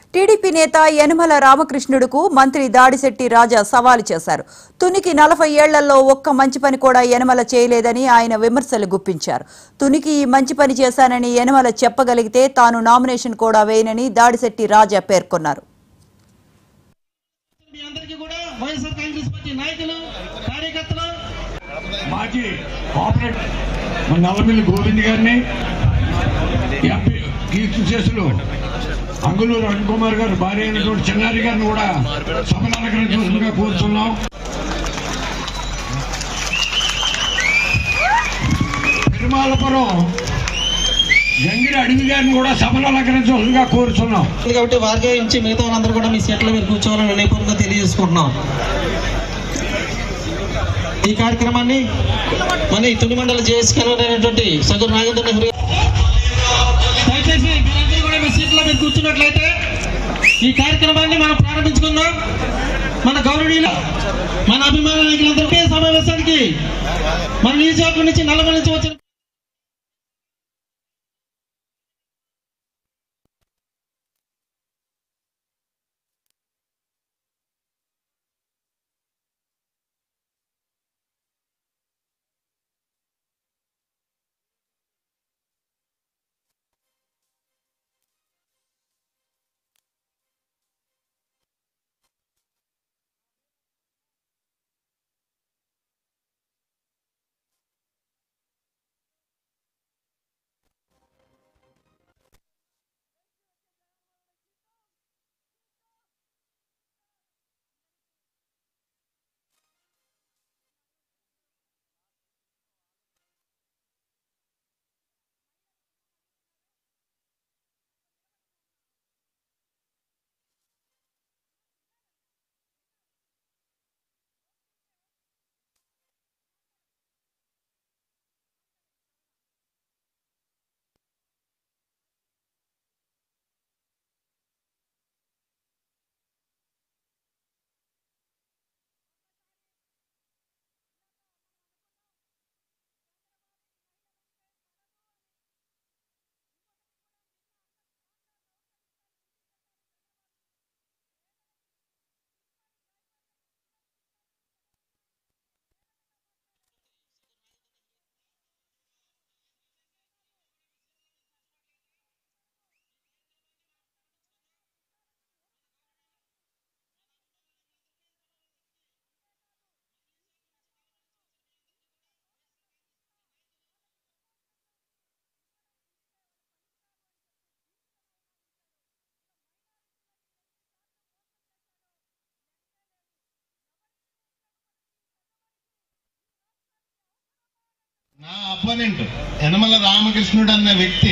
TDP నేత యనమల రామకృష్ణుడుకు మంత్రి దాడిశెట్టి రాజా సవాలు చేశారు తునికి నలభై ఏళ్లలో ఒక్క మంచి పని కూడా యనమల చేయలేదని ఆయన విమర్శలు గుప్పించారు తునికి ఈ మంచి పని చేశానని యనమల చెప్పగలిగితే తాను నామినేషన్ కూడా వేయనని దాడిశెట్టి రాజా పేర్కొన్నారు మీ అందరికీ కూడా వైఎస్ఆర్ కాంగ్రెస్ పార్టీ నాయకులు కార్యకర్తలు మాజీ కోఆపరేటివ్ మన నల్లమిల్లి గోవింద్ గారిని ఎంపీ కీర్తి చేసులు అంగులూరు అరుణ్ కుమార్ గారు భార్య అయినటువంటి చిన్నారి గారిని కూడా సభను అలంకరించవలసిందిగా కోరుతున్నాం తిరుమలపురం గంగిరి అడవి గారిని కూడా సభను అలంకరించవలసిందిగా కోరుతున్నాం కాబట్టి వారికే ఇచ్చి మిగతా వాళ్ళందరూ కూడా మీ సీట్లో మీరు కూర్చోవాలని వినయపూర్వకంగా తెలియజేసుకుంటున్నాం ఈ కార్యక్రమాన్ని మన ఈ తుని మండల జేఎస్కర్ అయినటువంటి సగర్ నాగేంద్ర నెహ్రూ దయచేసి మీరందరూ కూడా మీ సీట్లో మీరు కూర్చున్నట్లయితే ఈ కార్యక్రమాన్ని మనం ప్రారంభించుకుందాం మన గౌరవనీయులు మన అభిమాన నాయకులందరికీ సమావేశానికి మన నియోజకవర్గం నుంచి నల్లమల నుంచి వచ్చిన నా అపోనెంట్ యనమల రామకృష్ణుడు అన్న వ్యక్తి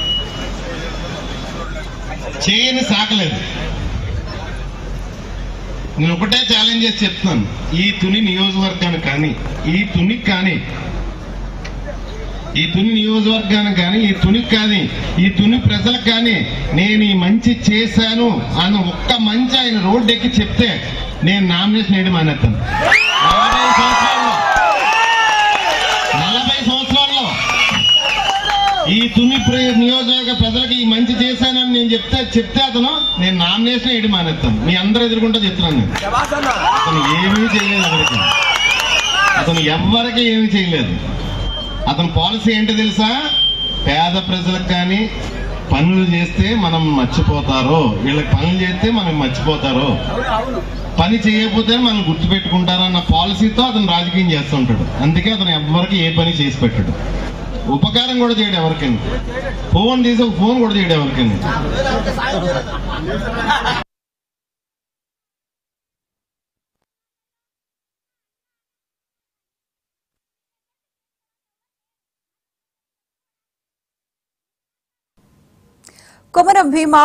చేయని సాకలేదు నేను ఒకటే ఛాలెంజ్ చేసి చెప్తున్నాను ఈ తుని నియోజకవర్గానికి కానీ ఈ తునికి కానీ ఈ తుని నియోజకవర్గానికి కానీ ఈ తునికి కానీ ఈ తుని ప్రజలకు కానీ నేను ఈ మంచి చేశాను అని ఒక్క మంచి ఆయన రోడ్డు ఎక్కి చెప్తే నేను నామినేషన్ వేయడం మానేస్తాను నలభై సంవత్సరాల్లో నలభై సంవత్సరాల్లో ఈ తుని ప్ర- నియోజకవర్గ ప్రజలకు ఈ మంచి చేశానని నేను చెప్తే చెప్తే అతను నేను నామినేషన్ వేయడం మానేస్తాను మీ అందరూ ఎదుర్కొంటూ చెప్తున్నాను నేను అతను ఏమీ చేయలేదు ఎవరికి అతను ఎవ్వరికి ఏమీ చేయలేదు అతని పాలసీ ఏంటో తెలుసా పేద ప్రజలకు కానీ పనులు చేస్తే మనం మర్చిపోతారు వీళ్ళకి పనులు చేస్తే మనం మర్చిపోతారు పని చేయకపోతే మనం గుర్తుపెట్టుకుంటారు అన్న పాలసీతో అతను రాజకీయం చేస్తుంటాడు అందుకే అతను ఎవరికి ఏ పని చేసి పెట్టాడు ఉపకారం కూడా చేయడు ఎవరికైనా ఫోన్ తీసి ఒక ఫోన్ కూడా చేయడు ఎవరికైనా కొమరం భీమా